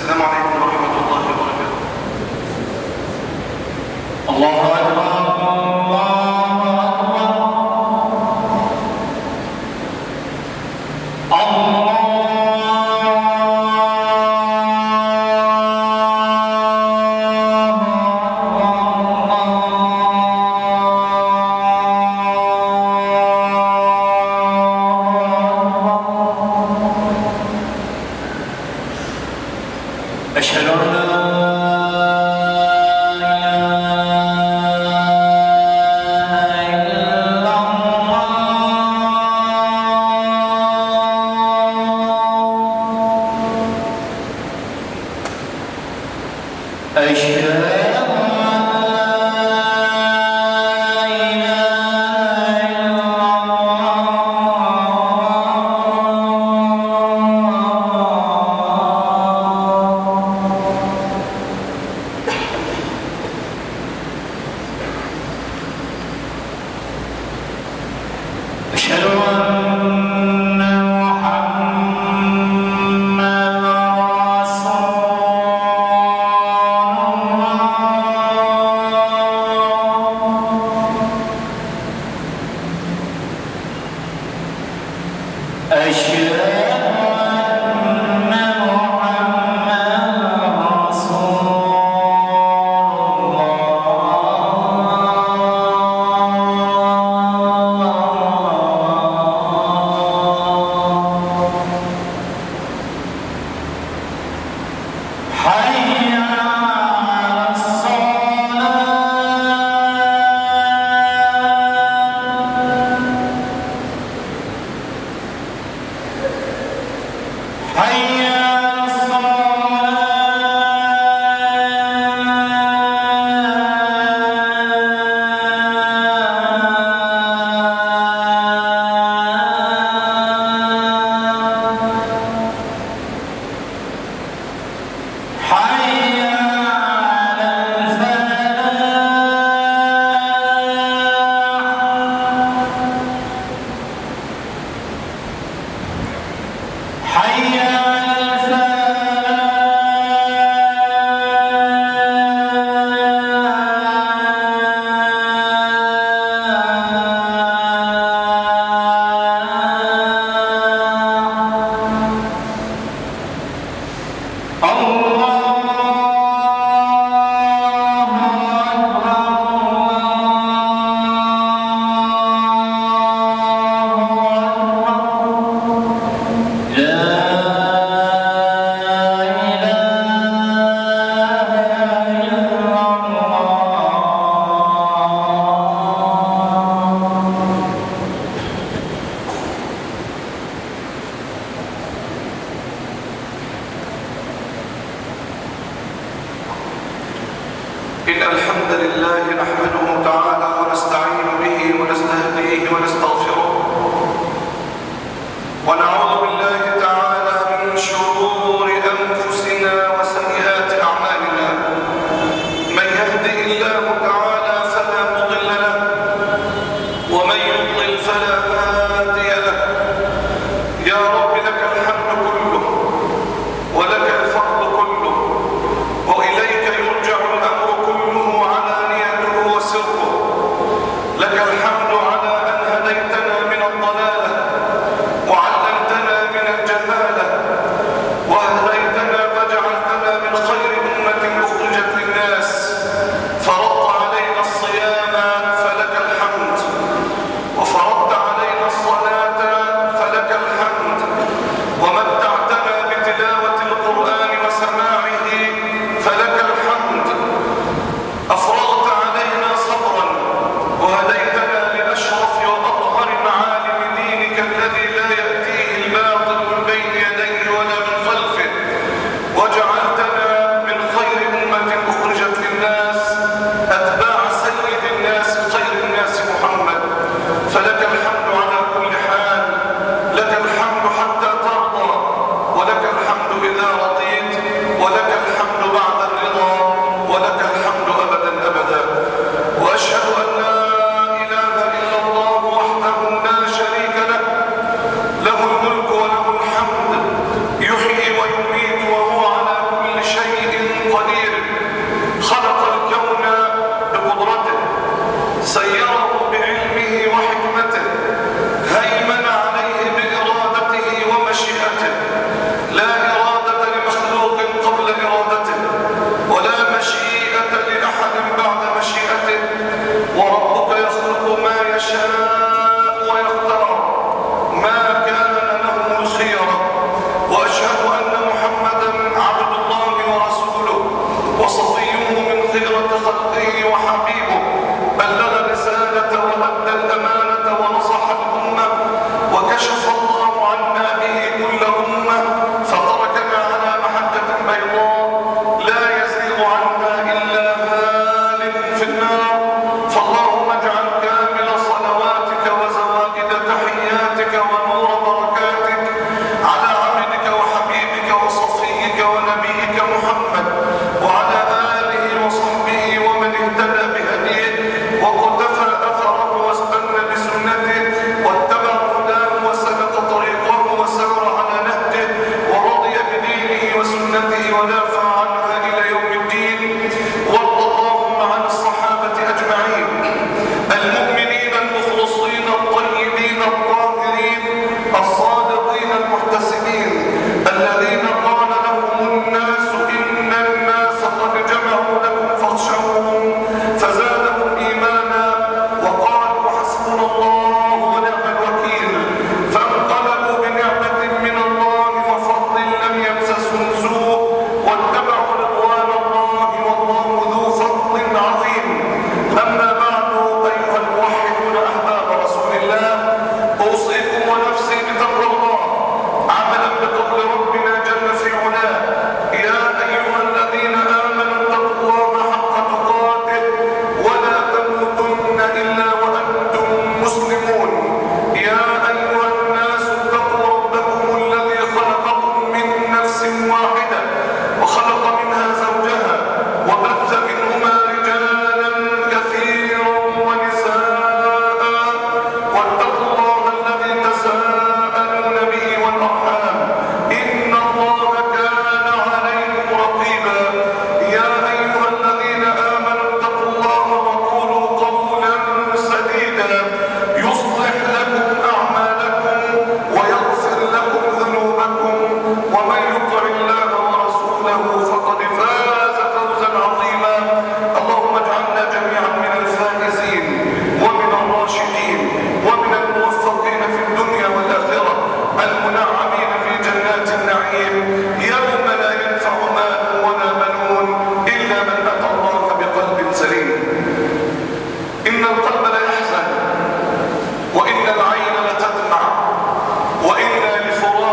السلام عليكم ورحمة الله وبركاته الله أكبر الله أكبر أشهد أن لا إله إلا الله أشهد أن لا إله إلا الله أشهد أن محمدا رسول الله أشهد أن محمدا رسول الله حي على الصلاة حي على الصلاة حي على الفلاح حي على الفلاح إن الحمد لله نحمده تعالى ونستعين به ونستهديه ونستغفره ونعوذ بالله تعالى من شرور أنفسنا وسيئات أعمالنا من يهده الله تعالى فلا مضل له ومن يضلل فلا هادي له يا رب لك الحمد كله ولك الفضل كله وإليك يرجع الأمر كله علانيته وسره لك الحمد على أن هديتنا من الضلالة وعلمتنا من الجهالة وأهديتنا فجعلتنا من خير أمة أخرجت للناس فرضت علينا الصيام فلك الحمد وفرضت علينا الصلاة فلك الحمد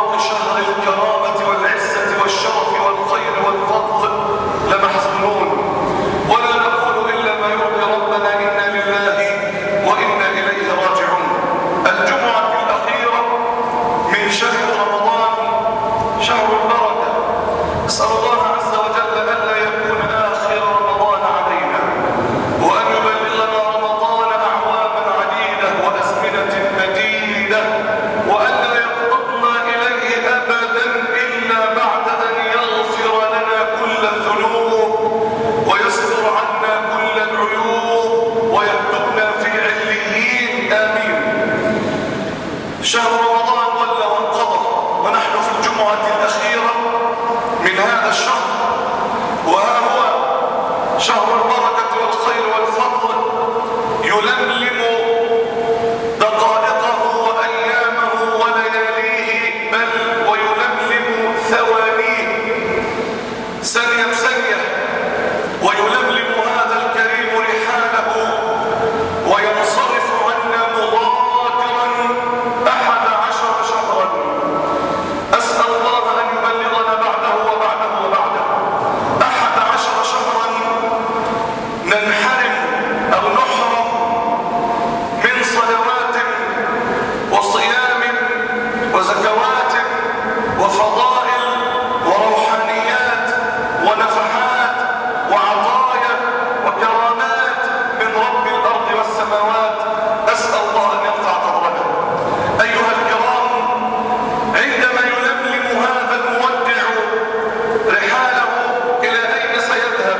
انطلاق شهر الكرامة والعزة والشرف والخير والفضل لمحزونون ولا نقول إلا ما يرضي ربنا إنا لله وإنا إليه راجعون الجمعة الأخيرة من شهر رمضان شهر البركة أسأل الله عز وجل ألا يكون آخر رمضان علينا وأن يبلغنا رمضان أعواما عديدة وأزمنة مديدة وأن لا يقبضنا إليه أبدا إلا بعد أن يغفر لنا كل الذنوب ويستر عنا كل العيوب ويكتبنا في عليين آمين شهر رمضان ولى وانقضى ونحن في الجمعة الأخيرة من هذا الشهر وها هو شهر البركة والخير والفضل يلملم دقائقه وأيامه ولياليه بل ويلملم ثوانيه ثانية بثانية ويلملم هذا الكريم رحاله وينصرف عنا مغادرا أحد عشر شهرا أسأل الله أن يبلغنا بعده وبعده وبعده أحد عشر شهرا ننحرم أو نحرم من صلوات وصيام وزكوات وفضائل وروحانيات ونفحات وعطايا وكرامات من رب الأرض والسماوات أسأل الله أن يرفع قدرنا أيها الكرام عندما يلملم هذا المودع رحاله إلى أين سيذهب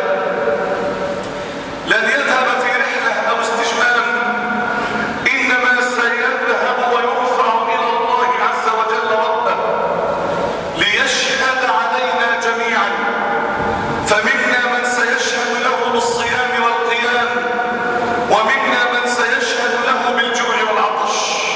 لن يذهب في رحلة أو استجمام إنما سيذهب ويرفع إلى الله عز وجل ربه ليشهد علينا جميعا فمنا من سيشهد له بالصيام والقيام ومنا من سيشهد له بالجوع والعطش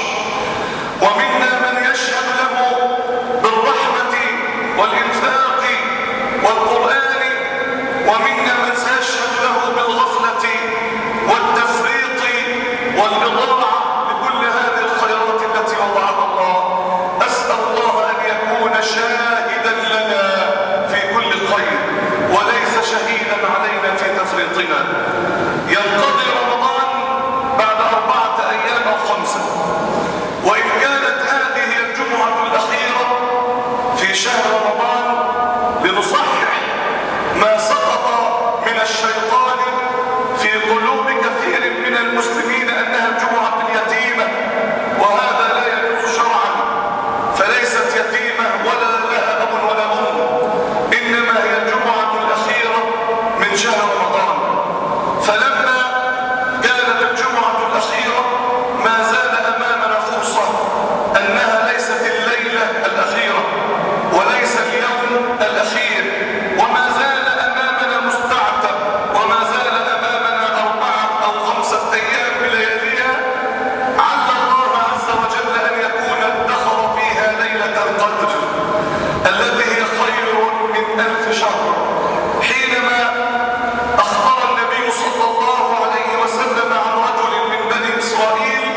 ومنا من يشهد له بالرحمة والإنفاق والقرآن ومنا من سيشهد له بالغفلة والتفريط والإضاعة لكل هذه الخيرات التي وضعها الله أسأل الله أن يكون شاهدا لنا في كل خير وليس شهيدا علينا في تفريطنا ينقضي رمضان بعد أربعة أيام أو خمسة وإن كانت هذه هي الجمعة الأخيرة في شهر رمضان لنصحح ما سقط من الشيطان في قلوب كثير من المسلمين أنها الجمعة اليتيمة وهذا لا يجوز شرعا فليست يتيمة ولا لها أب ولا أم إنما هي الجمعة الأخيرة من شهر رمضان فلما كانت الجمعة الأخيرة ما زال أمامنا فرصة أنها ليست الليلة الأخيرة وليس اليوم الأخير وما زال أمامنا مستعتب وما زال أمامنا أربعة أو خمسة أيام بلياليها عل الله عز وجل أن يكون ادخر فيها ليلة القدر التي هي خير من ألف شهر حينما أخبر النبي صلى الله عليه وسلم عن رجل من بني إسرائيل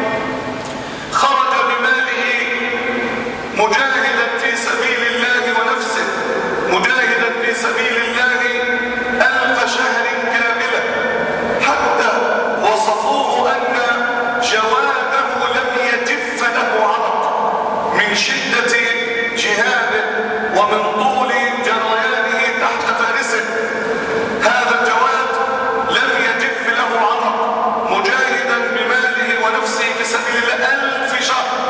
خرج بماله مجاهدا في سبيل الله ونفسه مجاهدا في سبيل الله ألف شهر كاملة حتى وصفوه أن جواده لم يجف له عرق من شدة جهاده ومن طول جريانه تحت فارسه هذا الجواد لم يجف له عرق مجاهدا بماله ونفسه في سبيل الله ألف شهر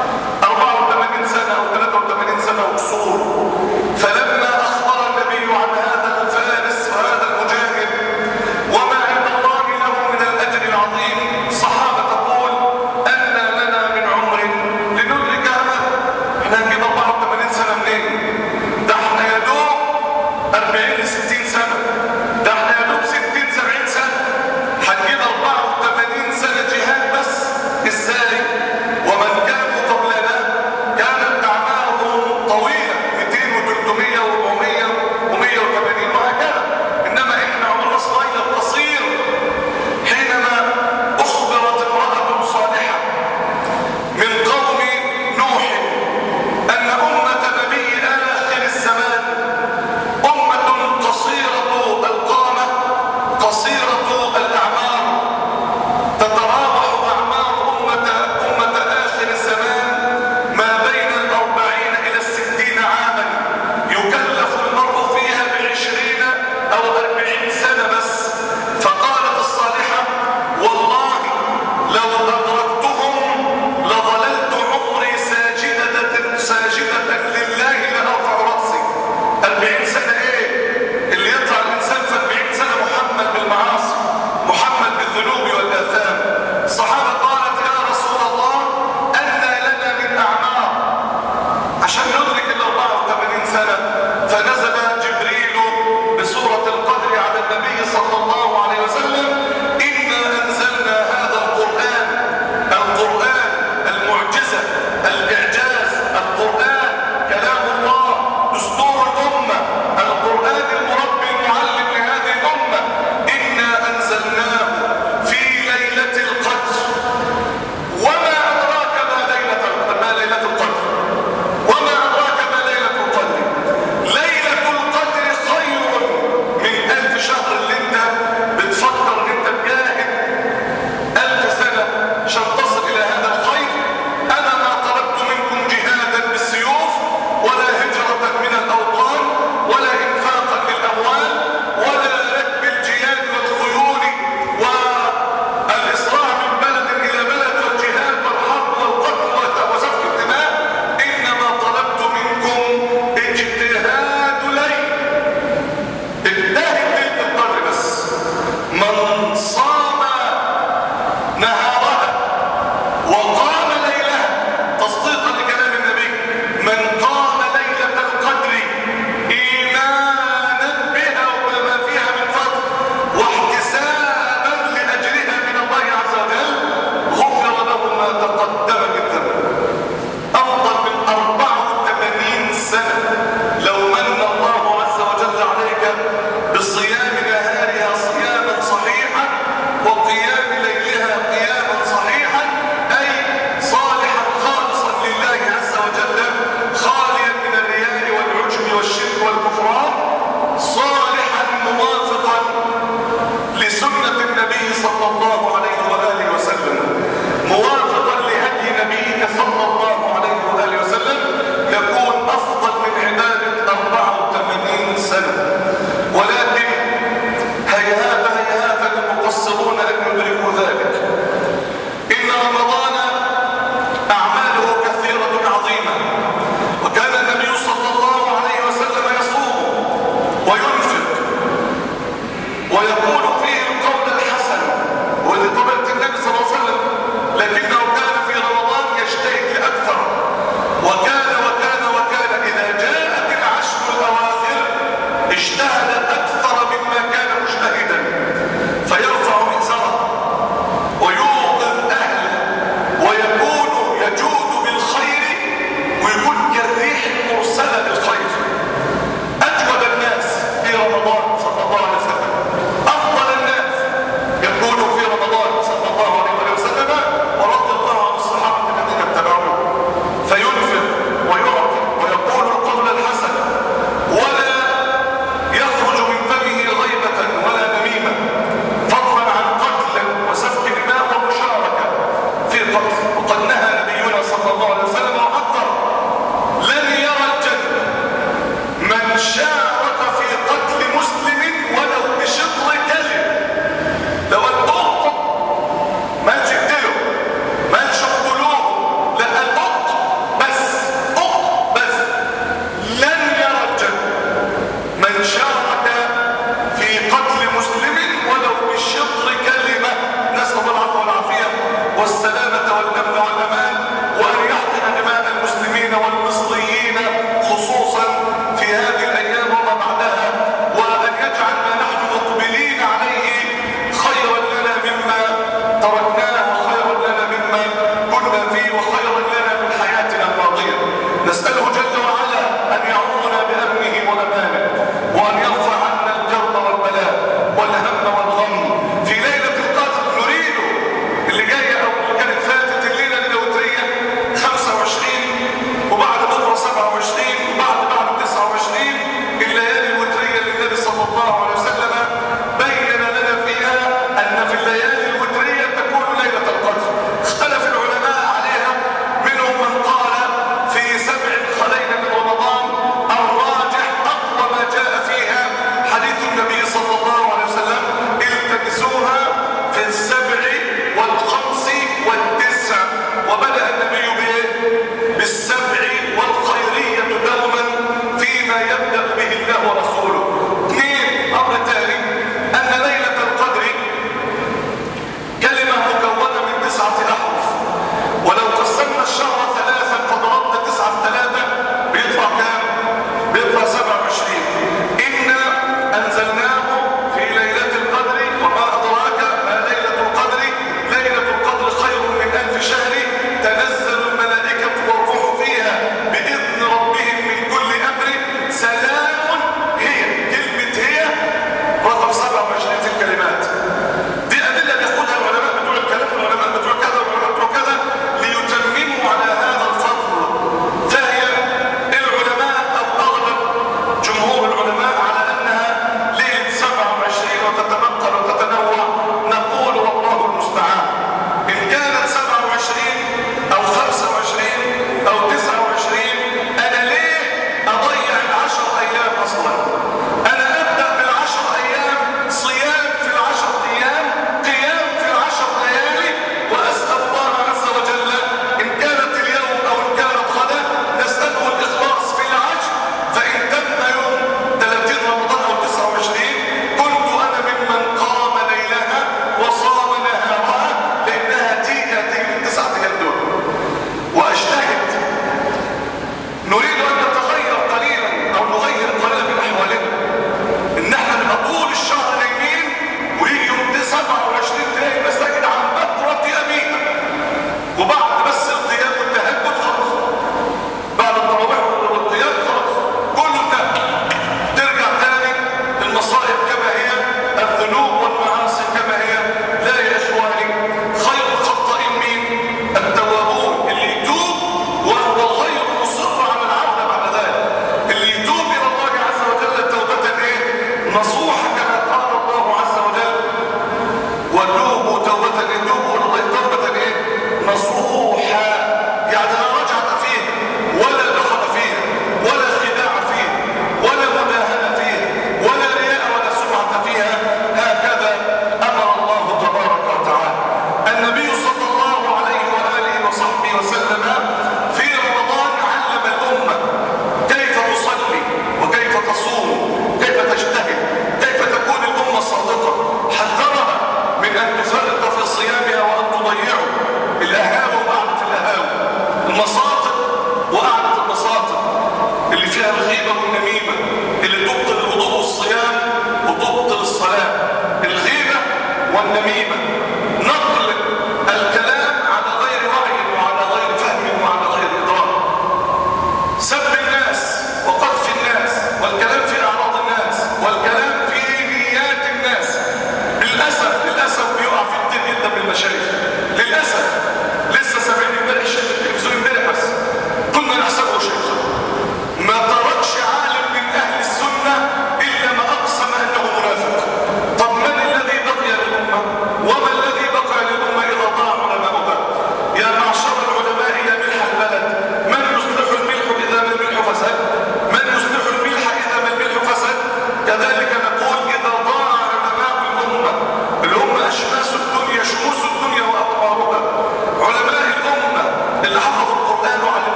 84 سنة أو 83 سنة وقصور فلما أخبر النبي عن هذا الفارس وهذا المجاهد وما عند الله له من الأجر العظيم الصحابة تقول أن لنا من عمر لندرك هذا احنا هنجيب 84 سنة منين ده سنة فنزل جبريل بسورة القدر على النبي صلى الله عليه وسلم إنا أنزلنا هذا القرآن القرآن المعجزة الإعجاز القرآن كلام الله دستور الأمة القرآن المربي المعلم لهذه الأمة إنا أنزلناه في ليلة القدر وما أدراك ما ليلة ما ليلة القدر وما أدراك ما ليلة القدر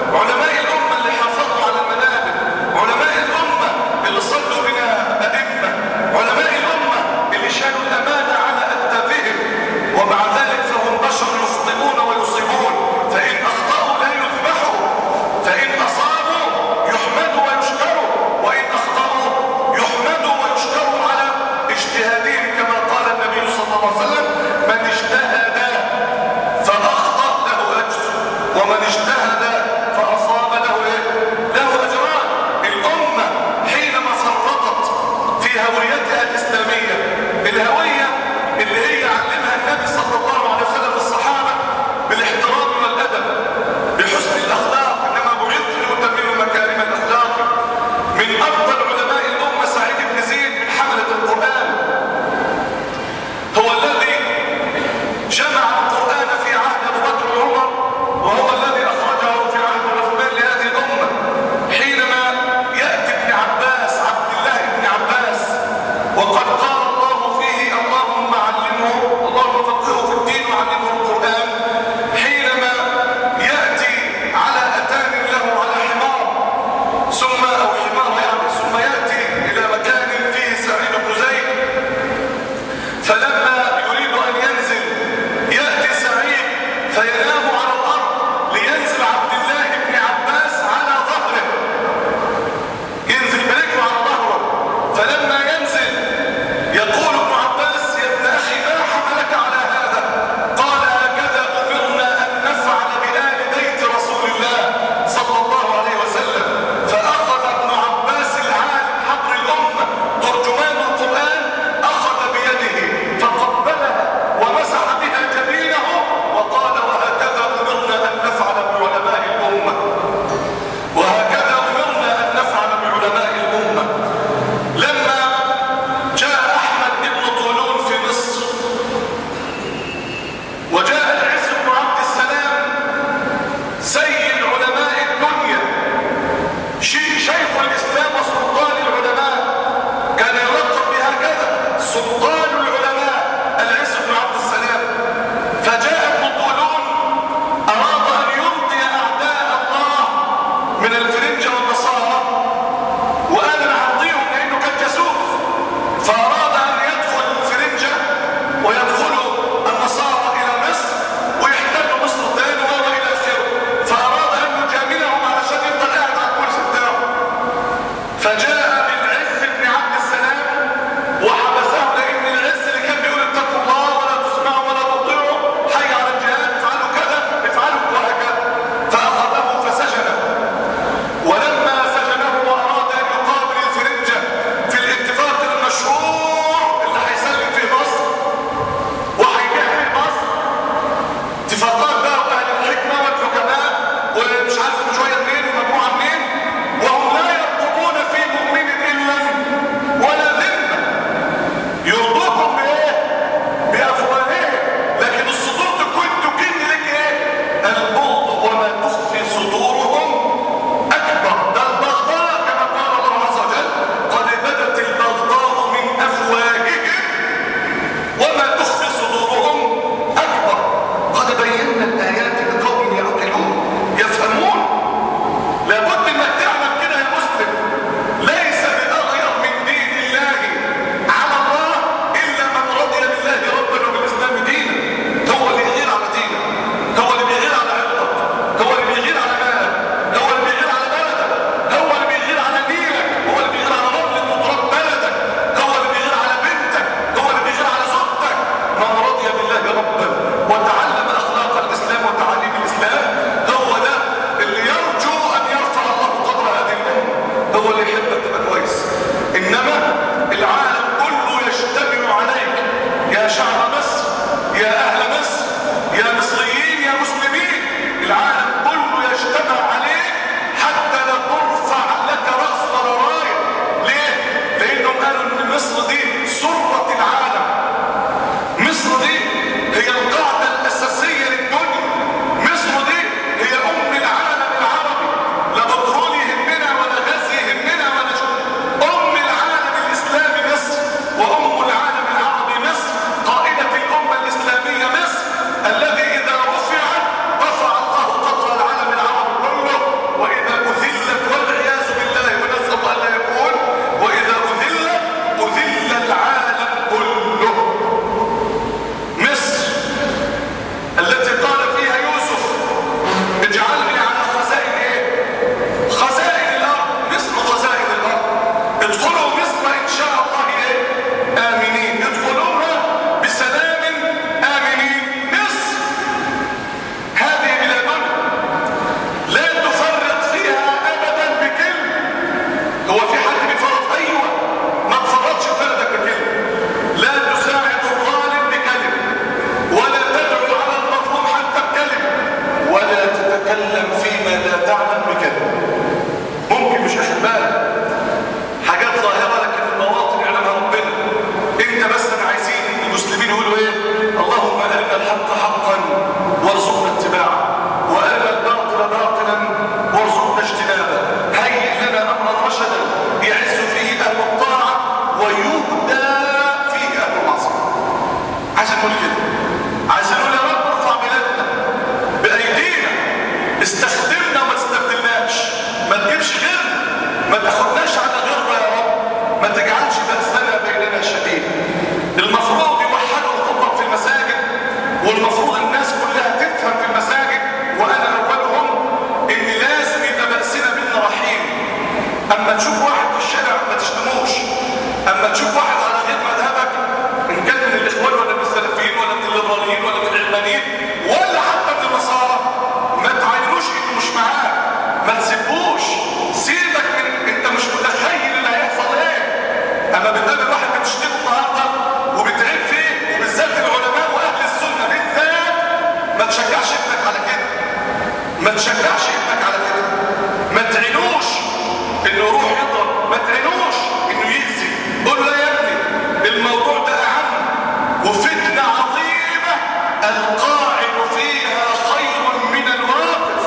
علماء الأمة اللي حافظوا على المنابر علماء الأمة اللي صلوا بنا أئمة علماء الأمة اللي شالوا الأمانة على أكتافهم ومع ذلك فهم بشر يخطئون ويصيبون فإن أخطأوا لا يذبحوا فإن أصابوا يحمدوا ويشكروا وإن أخطأوا يحمدوا ويشكروا على اجتهادهم كما قال النبي صلى الله عليه وسلم من اجتهد فأخطأ له أجر ومن اجتهد فأصاب له إيه؟ له أجران الأمة حينما فرطت في هويتها الإسلامية الهوية اللي هي علمها النبي صلى الله عليه وسلم للصحابة بالاحترام والأدب بحسن الأخلاق إنما بعثت لأتمم مكارم الأخلاق من أفضل علماء الأمة سعيد بن زيد من حملة القرآن هو الذي جمع القرآن في عهد أبو بكر وعمر وهو الذي تتكلم فيما لا تعلم بكلمة ممكن مش اخد بالك حاجات ظاهرة لكن المواطن يعلمها ربنا انت بس انا عايزين المسلمين يقولوا ايه اللهم ارنا الحق حقا وارزقنا اتباعه وارنا الباطل باطلا وارزقنا اجتنابه هيئ لنا امرا رشدا يعز فيه اهل الطاعه ويهدى فيه اهل المعصيه عايز نقول كده عايز نقول يا رب ارفع بلادنا بايدينا استخدمنا وما تستبدلناش ما تجيبش غيرنا ما تاخدناش على غيرنا يا رب ما تجعلش بأسنا بيننا شديد المفروض يوحدوا الخطب في المساجد والمفروض الناس كلها تفهم في المساجد وانا اولهم ان لازم يبقى بأسنا بينا رحيم اما تشوف واحد في الشارع ما تشتموش اما تشوف واحد على غير مذهبك ان كان من الاخوان ولا من السلفيين ولا من الليبراليين ولا من العلمانيين ولا حتى من النصارى ما تعينوش انه مش معاك ما تسيبوش سيبك من انت مش متخيل اللي هيحصل ايه اما بتقابل واحد بتشتمه النهارده وبتعيب فيه وبالذات العلماء واهل السنه بالذات ما تشجعش ابنك على كده ما تشجعش ابنك على كده ما تعينوش انه يروح يضرب ما تعينوش انه يأذي قول له يا ابني الموضوع ده اهم وفتنه عظيمه القاعد فيها خير من الواقف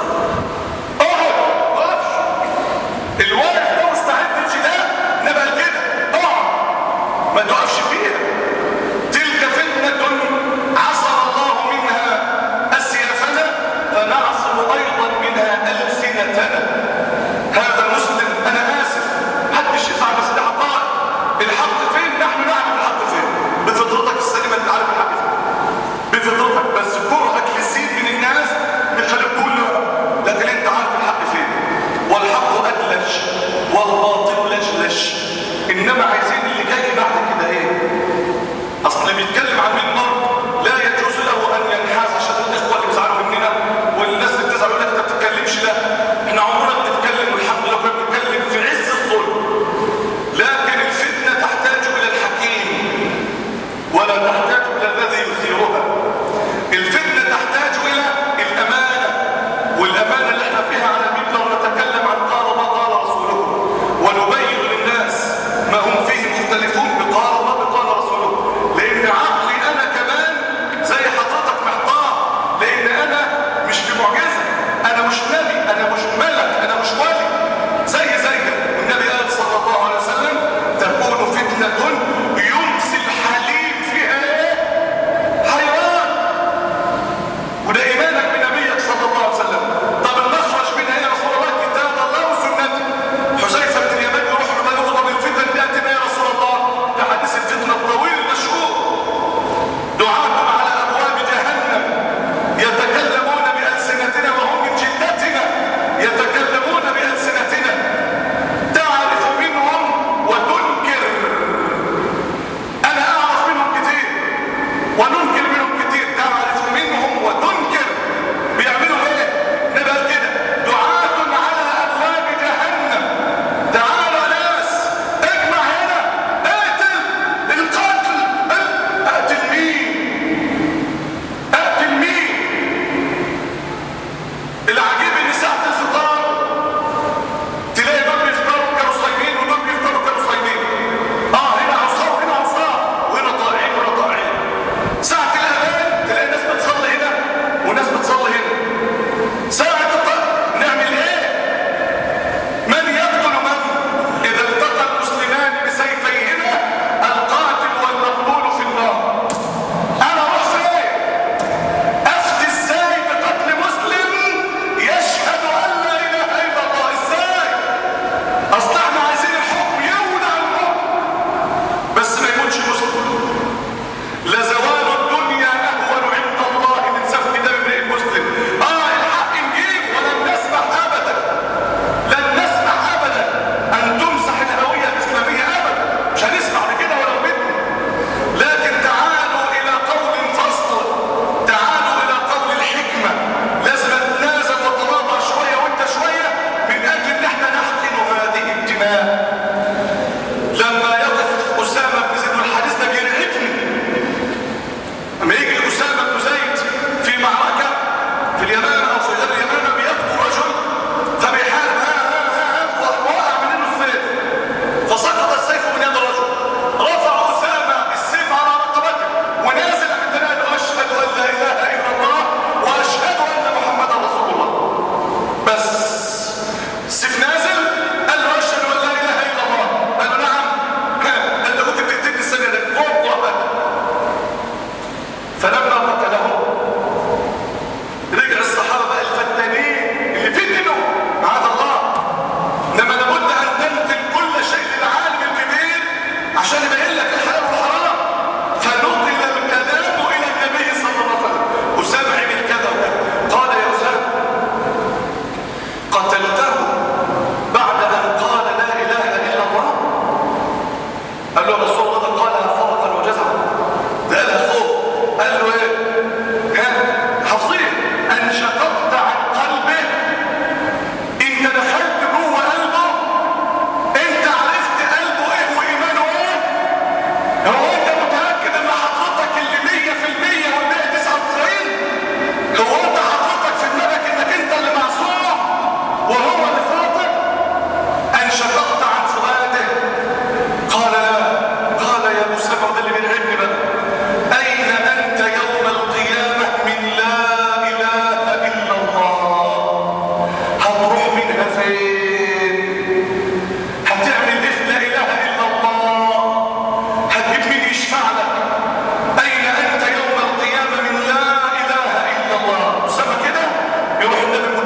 اقعد وقفش الواقف ده مستعد للجدال نبقى كده اقعد ما تقفش فيها تلك فتنة عصر الله منها أسيافنا فنعصر أيضا منها ألسنتنا هذا مسلم أنا آسف محدش يزعل بس ده حقائق الحق فين نحن نعلم الحق فين بفطرتك السليمة انت عارف الحق فين بفطرتك بس كرهك للزيد من الناس بيخليك كله لكن انت عارف الحق فين والحق أدلج والباطل لجلج إنما عايزين اللي جاي بعد كده ايه اصل اللي بيتكلم عن المنبر لا يجوز له ان ينحاز عشان الاخوه اللي بيزعلوا مننا والناس اللي بتزعل يقول لك انت ما بتتكلمش لا احنا عمرنا بنتكلم والحمد لله كنا بنتكلم في عز الظلم لكن الفتنه تحتاج الى الحكيم ولا تحتاج الى الذي يثيرها الفتنه تحتاج الى الامانه والامانه اللي احنا فيها على المنبر ونتكلم عن قال الله قال رسوله ونبين للناس ما هم فيه مختلفون بقال الله بقال رسوله لان عقلي انا كمان زي حضرتك محتار لان انا مش في معجزه انا مش نبي انا مش ملك انا مش ولي زي زيك والنبي قال صلى الله عليه وسلم تكون فتنه يمسي الحليم فيها ايه حيوان وده ايمانك بنبيك صلى الله عليه وسلم طب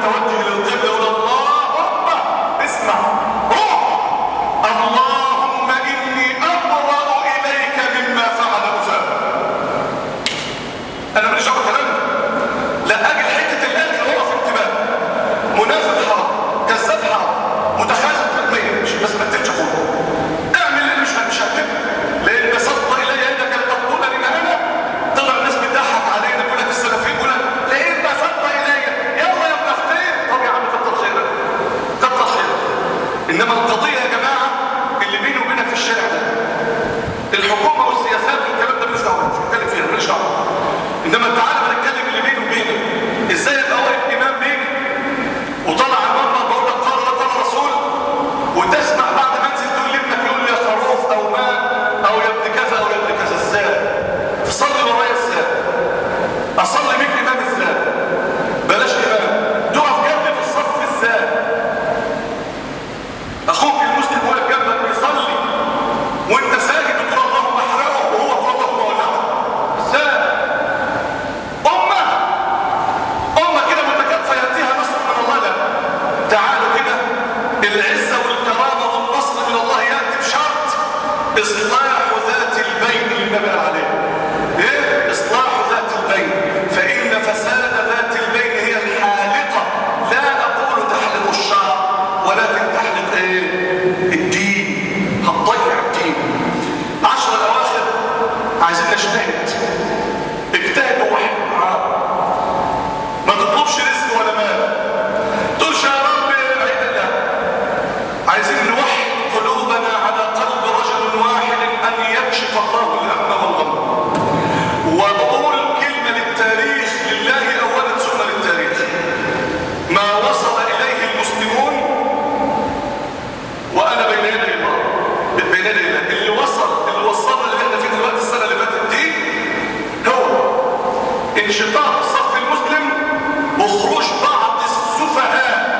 متوجه للقبلة ولا اللهم اسمع روح اللهم إني أبرأ إليك مما فعل مسافر أنا ماليش دعوه بالكلام ده لا أجل حتة الأكل هو في انتباه منافق حرام كذاب حرام متخاذل ما يهمش بس ما تكتبش أخوه اعمل اللي مش مش هكتب لأن بسطت إلي يدك لتقتلني أنا طلع الناس بتضحك علينا يقول لك السلفيين يقول لك لئن بسطت إلي يلا يا ابن اختين طب يا عم كتر خيرك كتر خيرك إنما القضية يا جماعة اللي بيني وبينك في الشارع ده الحكومة والسياسات والكلام ده مش دعوة مش بتكلم فيها ماليش دعوة انما تعالى بنتكلم اللي بيني وبينك ازاي ابقى واقف امام بيك وطلع على المنبر بقول لك قال الله قال رسول وتسمع بعد ما انزل تقول لابنك يقول لي يا خروف او ما او يا ابن كذا او يا ابن كذا ازاي تصلي ورايا ازاي اصلي بيك امام ازاي بلاش امام تقف جنبي في الصف ازاي اخوك المسلم واقف جنبك بيصلي وانت ساجد وتقول اللهم احرقه وهو يقول اللهم ولعه ازاي امه امه كده متكاتفه ياتيها نصر من الله لا تعالوا كده العزه والكرامه والنصر من الله ياتي بشرط اصلاح ذات البين اللي النبي قال عليه ايه اصلاح ذات البين فان فساد ذات البين هي الحالقه لا اقول تحلق الشعر ولكن تحلق ايه الدين هتضيع الدين عشر الاواخر عايزين نجتهد اجتهد وواحد معاه ما تطلبش رزق ولا مال تقولش يا رب عيد لا عايزين نوحد قلوبنا على قلب رجل واحد ان يكشف الله الهم والغم واقول كلمه للتاريخ لله اولا ثم للتاريخ ما وصل اليه المسلمون وانا بين يدي الله بين يدي الله اللي وصل اللي وصلنا اللي احنا فيه دلوقتي السنه اللي فاتت دي هو انشقاق الصف المسلم وخروج بعض السفهاء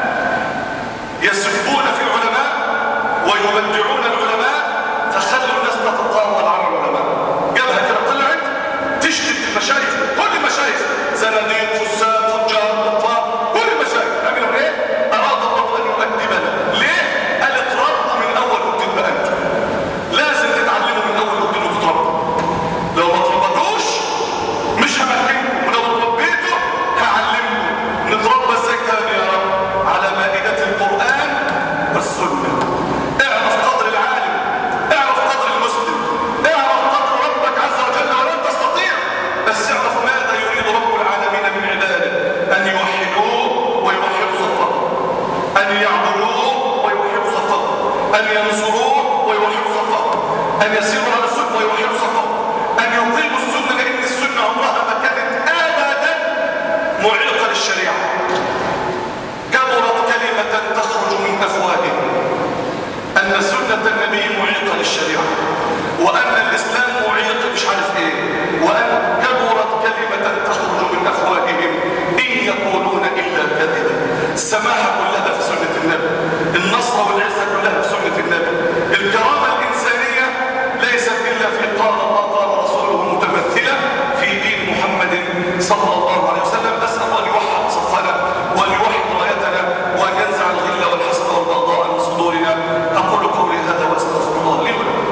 يسبون في العلماء ويبدعون العلماء فخلوا الناس تتطاول على العلماء جابها كده طلعت تشتم في المشايخ كل المشايخ زناديق فساد فجار بطال كل المشايخ عملوا ايه؟ اراد الله ان يؤدبنا ليه؟ قال اتربوا من اول وتبقى انتم لازم تتعلموا من اول وجديد وتتربوا لو ما تربطوش مش همكنكم ولو اتربيتوا هعلمكم نتربى ازاي تاني يا رب على مائدة القرآن والسنة اعرف قدر العالم اعرف قدر المسلم اعرف قدر ربك عز وجل ولن تستطيع بس اعرف ماذا يريد رب العالمين من عباده ان يوحدوه ويوحدوا صفه ان يعبدوه ويوحدوا صفه ان ينصروه ويوحدوا صفه ان يسيروا على السنه ويوحدوا صفه ان يقيموا السنه لان السنه عمرها ما كانت ابدا معيقه للشريعه كبرت كلمه تخرج من افواههم ان سنه النبي معيقه للشريعه وان الاسلام معيق مش عارف ايه وان كبرت كلمه تخرج من افواههم ان يقولون الا كذبا السماحه كلها في سنه النبي النصر والعزه كلها في سنه النبي الكرامه الانسانيه ليست الا في قال الله قال رسوله متمثله في دين محمد صلى الله عليه وسلم اسال الله ان يوحد صفنا وان يوحد رايتنا وان ينزع الغل والحسد والبغضاء من صدورنا اقول قولي هذا واستغفر الله لي ولكم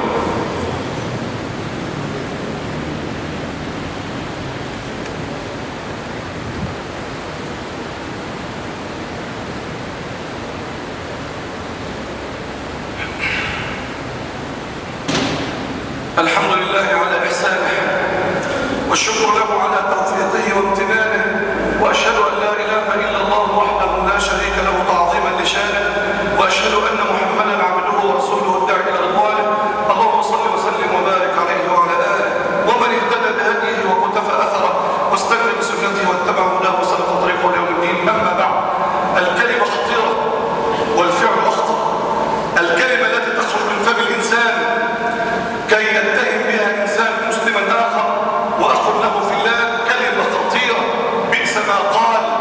الحمد لله على إحسانه والشكر له على توفيقه وامتنانه وأشهد أن لا إله إلا الله وحده لا شريك له تعظيما لشانه وأشهد أن محمدا عبده ورسوله الداعي إلى رضوانه اللهم صل وسلم وبارك عليه وعلى آله ومن اهتدى بهديه وقتفى أثره واستنى بسنته واتبع هداه وسلك طريقه ليوم الدين أما بعد الكلمة خطيرة والفعل أخطر الكلمة التي تخرج من فم الإنسان كي يتهم بها إنسان مسلما آخر وأخ له في الله كلمة خطيرة بئس ما قال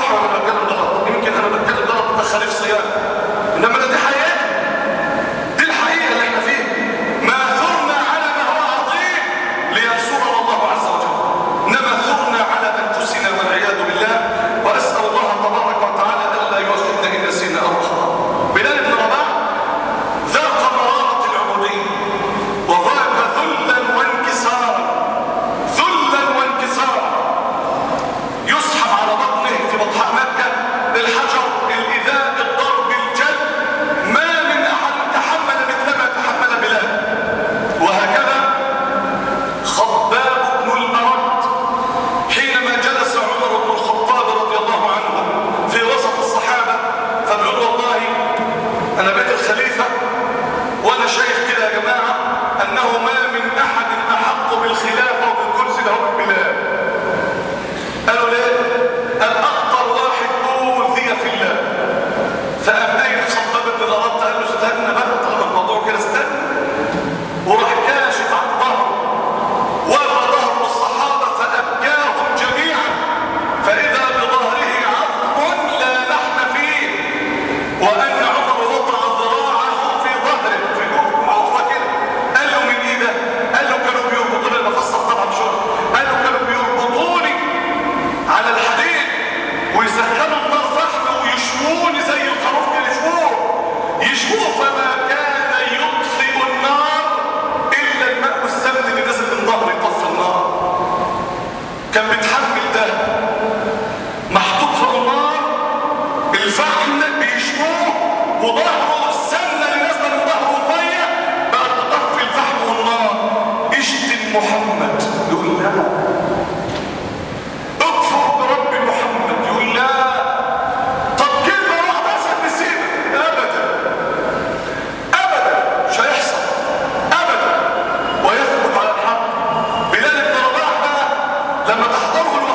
صح ولا بتكلم غلط يمكن انا بتكلم غلط بخالف صيام انما أنا دي حقيقه دي الحقيقه اللي احنا فيها ما ثرنا على ما هو عظيم لينصرنا الله عز وجل انما ثرنا على انفسنا والعياذ بالله واسال الله تبارك وتعالى الا يؤاخذنا ان نسينا او اخطانا بلال بن رباح ذاق مراره العبوديه وذاق ذلا وانكسارا ذلا وانكسارا يسحب على بطنه في بطحاء مكة الحجر الإذاء الضرب الجد ما من أحد تحمل مثل ما تحمل بلال وهكذا خباب بن الأرد حينما جلس عمر بن الخطاب رضي الله عنه في وسط الصحابة فبيقول والله أنا بيت الخليفة وأنا شايف كده يا جماعة أنه ما من أحد أحق بالخلافة وبالكرسي له من بلال قالوا ليه؟ قال أكتر واحد أوذي في الله فقام قايل خطاب بن الأرد قال له استنى بقى طالما الموضوع كده استنى وراح كاشف عن ظهره ورى ظهر الصحابة فأبكاهم جميعا فإذا بظهره عظم لا لحم فيه وأن عمر وضع ذراعه في ظهره في جوف عظمة كده قال له من إيه ده؟ قال له كانوا بيربطوني أنا بفسر طبعا شغل قال له كانوا بيربطوني على الحديد ويسخنوا النار فحم ويشووني زي الخروف كده يشووه يشووه فما كان يطفئ النار الا الماء والسمن اللي نازل من ظهره يطفي النار كان بيتحمل ده محطوط في النار الفحم بيشووه وظهره السمنه اللي نازله من ظهره والميه بقت تطفي الفحم والنار اشتم محمد يقول لا اكفر برب محمد يقول لا طب كلمة واحدة عشان نسيبك ابدا ابدا مش هيحصل ابدا ويثبت على الحق بلال بن رباح بقى لما تحضره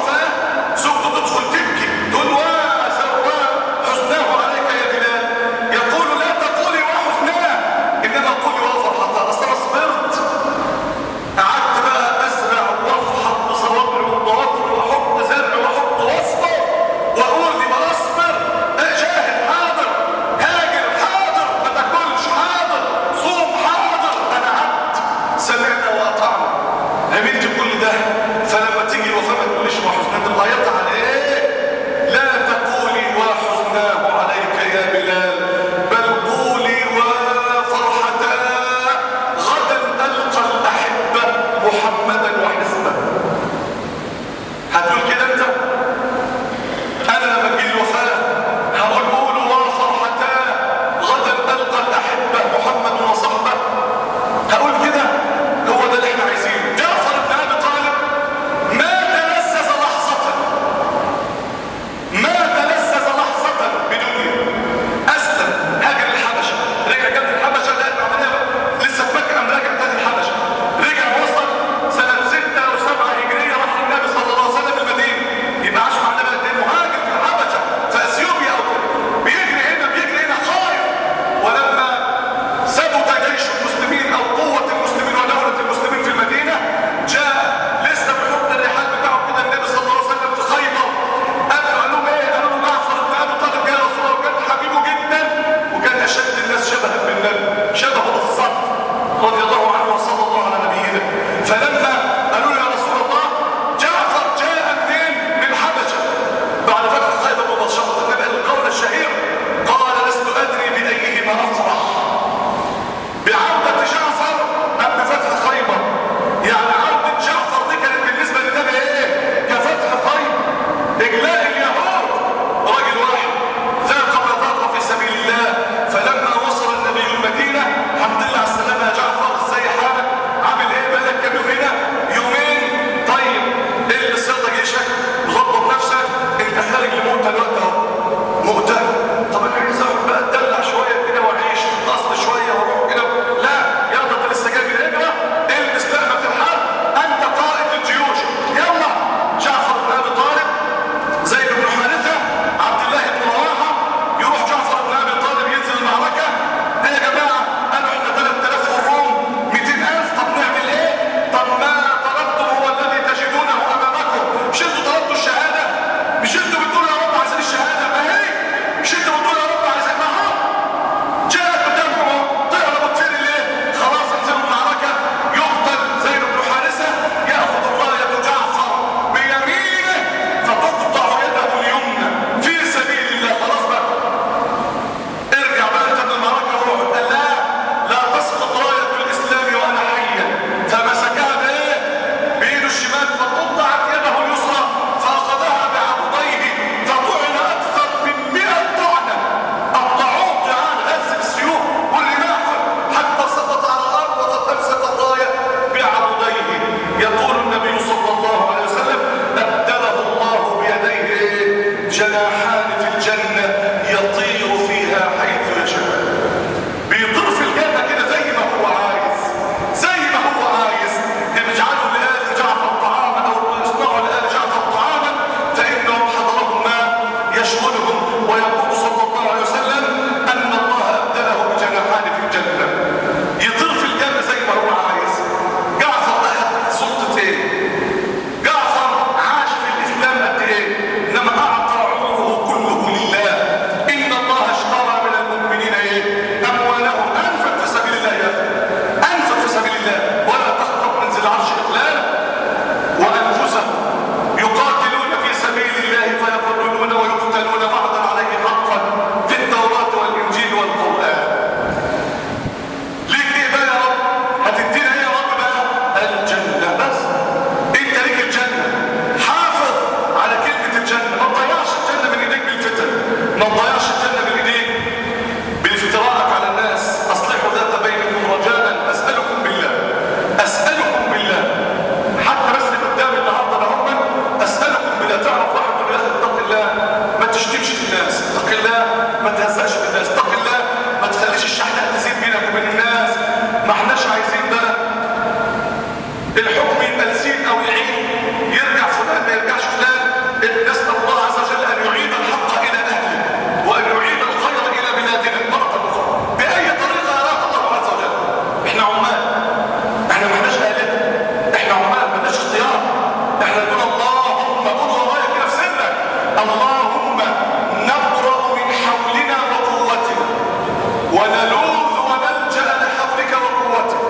في الجنة يطير فيها حيث يشاء بيطير في الجنة كده زي ما هو عايز زي ما هو عايز اجعلوا لآل جعفر طعاما أو اصنعوا لآل جعفر طعاما فإنهم حضرهم ما يشغلهم ويقول صلى الله عليه وسلم أن الله أبدله بجناحان في الجنة يطير في الجنة زي ما هو عايز جعفر أخذ سلطة إيه؟ جعفر عاش في الإسلام قد إيه؟ إنما أعطى عمره كله لله إن الله اشترى من المؤمنين إيه؟ أموالهم أنفق في سبيل الله يا أخي أنفق في سبيل الله ولا تخطب من ذي العرش إقلالا وأنفسهم يقاتلون في سبيل الله فيقتلون ويقتلون وعدا عليه حقا في التوراة والإنجيل والقرآن ليك ايه بقى يا رب هتدينا ايه يا رب بقى الجنة بس انت ليك الجنة حافظ على كلمة الجنة ما تضيعش الجنة من ايديك بالفتن ما تضيعش الجنة من ايديك بافتراءك على الناس اصلحوا ذات بينكم رجاء اسألكم بالله اسألكم بالله حتى بس اللي قدامي النهارده ده هم اسألكم بالله تعرف واحد يقول يا اخي اتق الله ما تشتمش في الناس اتق الله ما تهزقش في الناس اتق الله ما تخليش الشحنة تزيد بينك وبين الناس ما احناش عايزين بقى الحكم يبقى لسين او يعيد يرجع فلان ما يرجعش فلان نسال الله عز وجل ان يعيد الحق الى اهله وان يعيد الخير الى بلادنا مره اخرى باي طريقه يراه الله عز وجل احنا عمال احنا ما احناش اهلنا احنا عمال ما لناش اختيار احنا نقول اللهم قول ورايا كده في سرك اللهم نبرأ من حولنا وقوتنا ونلوذ ونلجأ لحولك وقوتك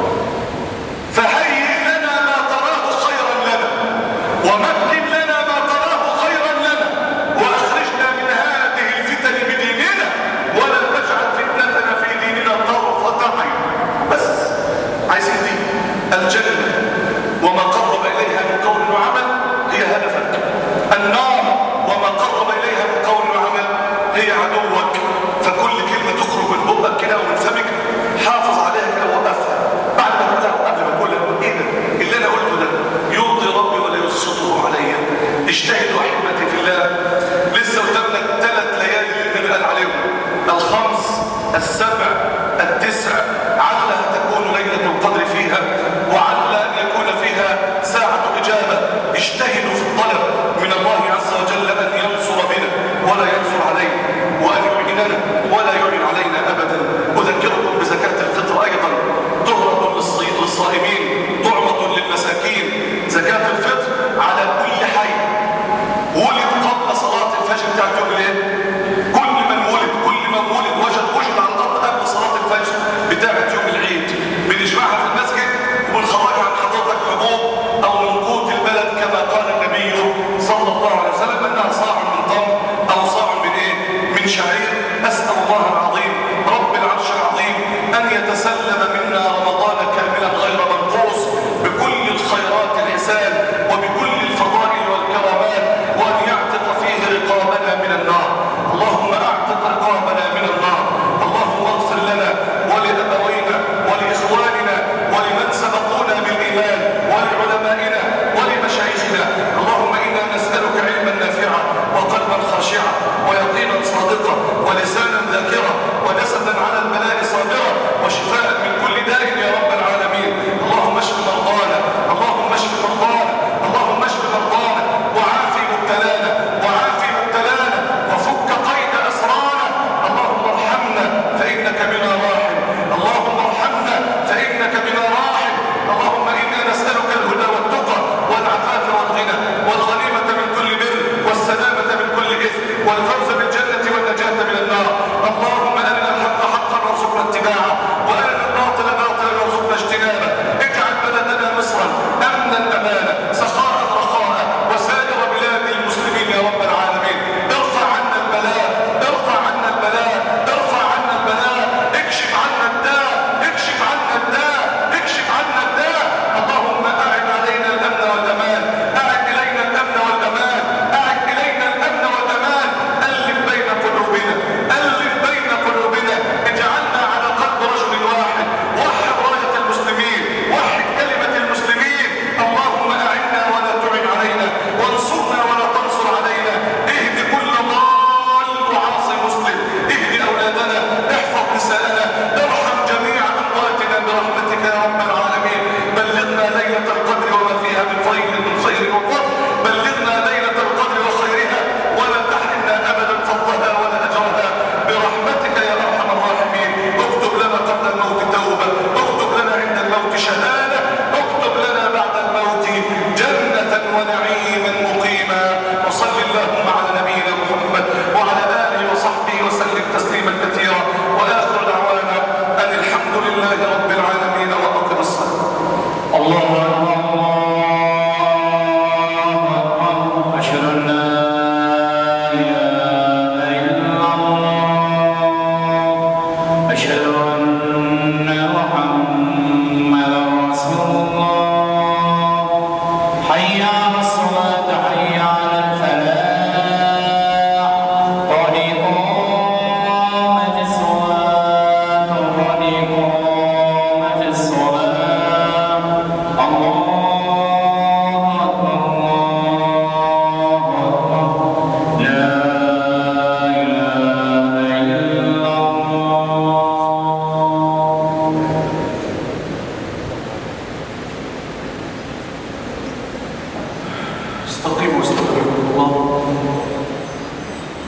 فهيئ لنا ما تراه خيرا لنا ومكن لنا ما تراه خيرا لنا واخرجنا من هذه الفتن بديننا ولا تجعل فتنتنا في ديننا طرفة عين بس عايزين دي الجنة وما قرب إليها من قول وعمل هي هدفك النار وما قرب إليها من قول وعمل هي عدوك فكل كلمة تخرج من بقك كده ومن فمك حافظ عليها كده وقفها بعد ما تقولها وقبل ما تقولها ايه ده اللي انا قلته ده يرضي ربي ولا يسخطه عليا اجتهدوا احبتي في الله لسه قدامنا ثلاث ليالي اللي النبي قال عليهم الخمس السبع التسع علها تكون ليلة القدر فيها وعل أن يكون فيها ساعة إجابة اجتهدوا في الطلب من الله عز وجل أن ينصر بنا ولا ينصر علينا وأن يعيننا ولا يعين علينا أبدا أذكركم بزكاة الفطر أيضا طهرة للصي- للصائمين طعمة للمساكين زكاة الفطر على كل حي ولد قبل صلاة الفجر بتاعت يوم الايه؟ كل من ولد كل من ولد وجد وجد على الأرض قبل صلاة الفجر بتاعت يوم العيد بنجمعها في المسجد وبنخرجها عن حضرتك حبوب أو من قوت البلد كما قال النبي صلى الله عليه وسلم أنها صاع من تمر أو صاع من إيه؟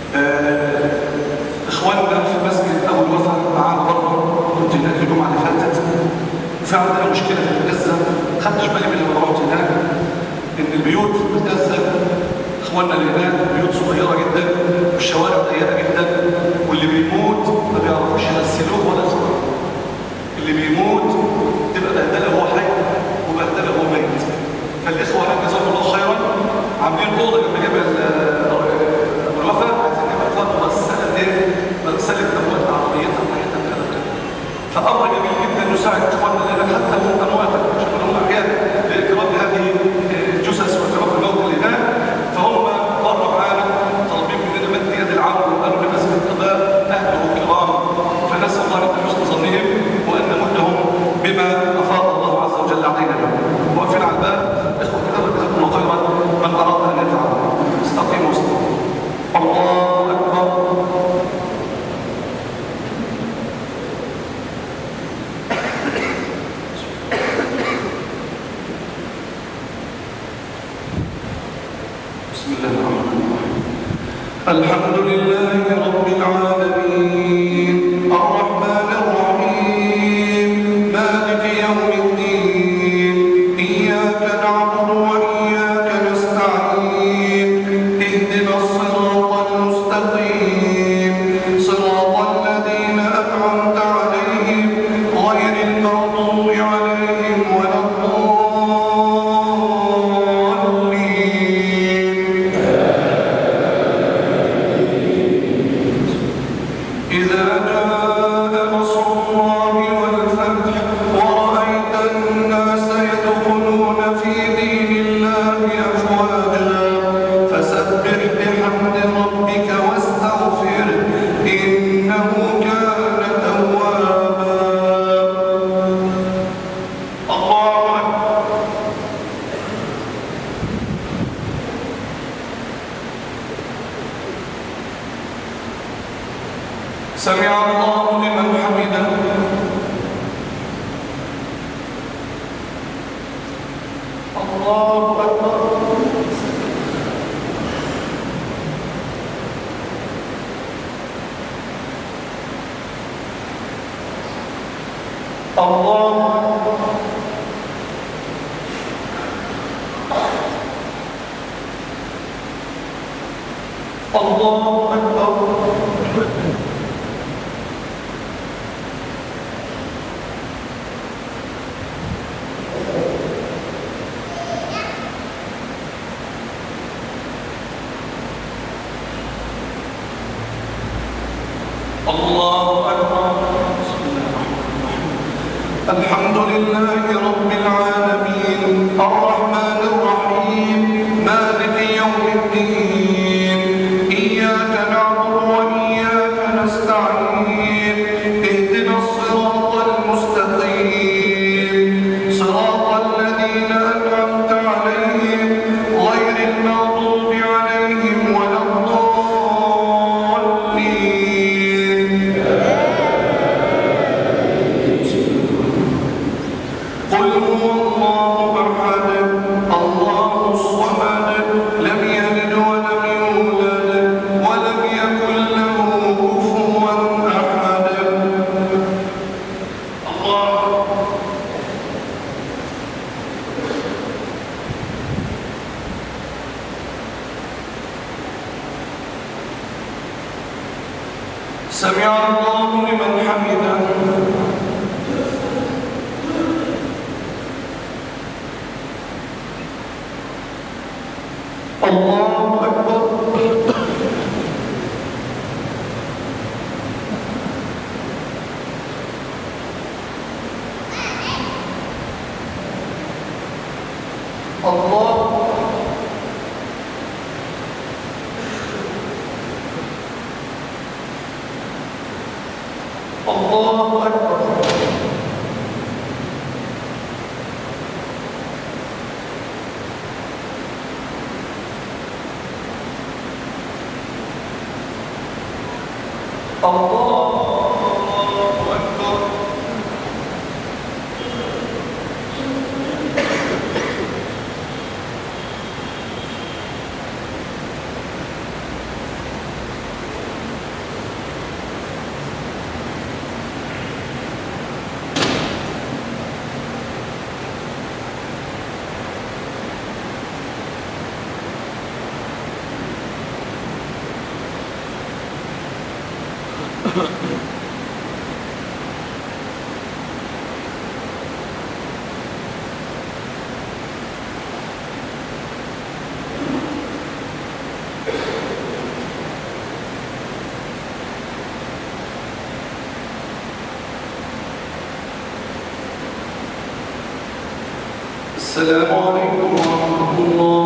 آه، اخواننا في مسجد ابو الوفا معانا برضه كنت هناك الجمعه اللي فاتت وفي عندنا مشكله في غزه خدتش بالي من لما رحت هناك ان البيوت في غزه اخواننا اللي هناك بيوت صغيره جدا والشوارع ضيقه جدا واللي بيموت ما بيعرفوش يغسلوه ولا يغسلوه اللي بيموت تبقى بهدله وهو حي وبهدله وهو ميت فالاخوه هناك جزاهم الله خيرا عاملين اوضه جنب جبل آه، ابو الوفا عايزين نعمل فيها مغسله ايه؟ مغسله اموات عربيتها وحياتها من هذا الكلام. فامر جميل جدا نساعد اخواننا لان حتى هم امواتا مش هم احياء لاكرام هذه الجثث واكرام الموت اللي هناك فهم مروا معانا طالبين مننا مد يد العون وقالوا لمسجد القضاء اهله كرام فنسال الله ان حسن ظنهم وان نمدهم بما افاض الله عز وجل علينا به. واقفين على الباب اخوه كده جزاكم الله خيرا من اراد ان يتعاون استقيموا واستقيموا الله اكبر بسم الله الرحمن الرحيم الحمد لله رب العالمين الرحمن الرحيم مالك يوم الدين إياك نعبد وإياك نستعين اهدنا الصراط المستقيم صراط الذين أنعمت عليهم غير المغضوب عليهم ولا الضالين إذا جاء نصر الله والفتح ورأيت الناس يدخلون في دين الله أفواجا فسبح بحمد ربك واستغفره إنه كان توابا الله أكبر سمع الله لمن حمده الله أكبر الله أكبر الله أكبر الله أكبر بسم الله الرحمن الرحيم الحمد لله رب العالمين الرحمن الرحيم مالك يوم الدين إياك نعبد وإياك نستعين اهدنا الصراط المستقيم صراط الذين أنعمت عليهم غير المغضوب عليهم ولا الضالين قل هو الله أحد الله الصمد لم يلد ولم يولد ولم يكن له كفوا أحد الله سمع الله لمن حمده الله أكبر الله الله أكبر الله أكبر السلام عليكم ورحمة الله